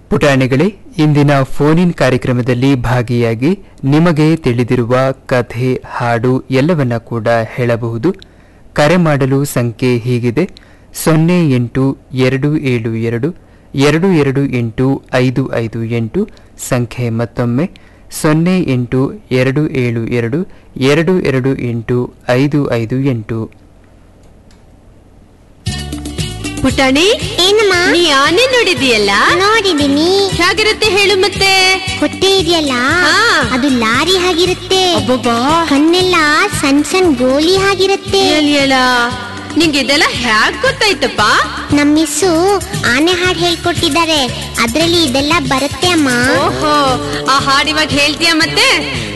ಪುಟಾಣಿಗಳೇ ಇಂದಿನ phone in ಕಾರ್ಯಕ್ರಮದಲ್ಲಿ ಭಾಗಿಯಾಗಿ ನಿಮಗೆ ತಿಳಿದಿರುವ ಕಥೆ ಹಾಡು ಎಲ್ಲವನ್ನ ಕೂಡ ಹೇಳಬಹುದು ಕರೆ ಮಾಡಲು ಸಂಖ್ಯೆ ಹೀಗಿದೆ ಸೊನ್ನೆ ಎಂಟು ಎರಡು ಏಳು ಎರಡು ಎರಡು ಎರಡು ಎಂಟು ಐದು ಐದು ಎಂಟು ಸಂಖ್ಯೆ ಮತ್ತೊಮ್ಮೆ ಸೊನ್ನೆ ಎಂಟು ಎರಡು ಏಳು ಎರಡು ಎರಡು ಎರಡು ಎಂಟು ಐದು ಐದು ಎಂಟು ಪುಟಾಣಿ ಏನಮ್ಮ ನೀ ಆನೆ ನೋಡಿದೀಯಲ್ಲ ನೋಡಿದೀನಿ ಹೇಗಿರುತ್ತೆ ಹೇಳು ಮತ್ತೆ ಹೊಟ್ಟೆ ಇದೆಯಲ್ಲ ಹಾ. ಅದು ಲಾರಿ ಹಾಗಿರುತ್ತೆ ಅಬ್ಬಬ್ಬಾ ಕಣ್ಣೆಲ್ಲ ಸಣ್ಣ ಸಣ್ಣ ಗೋಲಿ ಹಾಗಿರುತ್ತೆ ಎಲ್ ಎಲ ನಿಂಗೆ ಇದೆಲ್ಲ ಹ್ಯಾಗ್ ಗೊತ್ತಾಯ್ತಪ್ಪ ನಮ್ಮ ಮಿಸ್ಸು ಆನೆ ಹಾಡು ಹೇಳ್ಕೊಟ್ಟಿದ್ದಾರೆ ಅದ್ರಲ್ಲಿ ಇದೆಲ್ಲ ಬರುತ್ತೆ ಅಮ್ಮ ಓಹೋ ಆ ಹಾಡ್ ಇವಾಗ ಹೇಳ್ತೀಯ ಮತ್ತೆ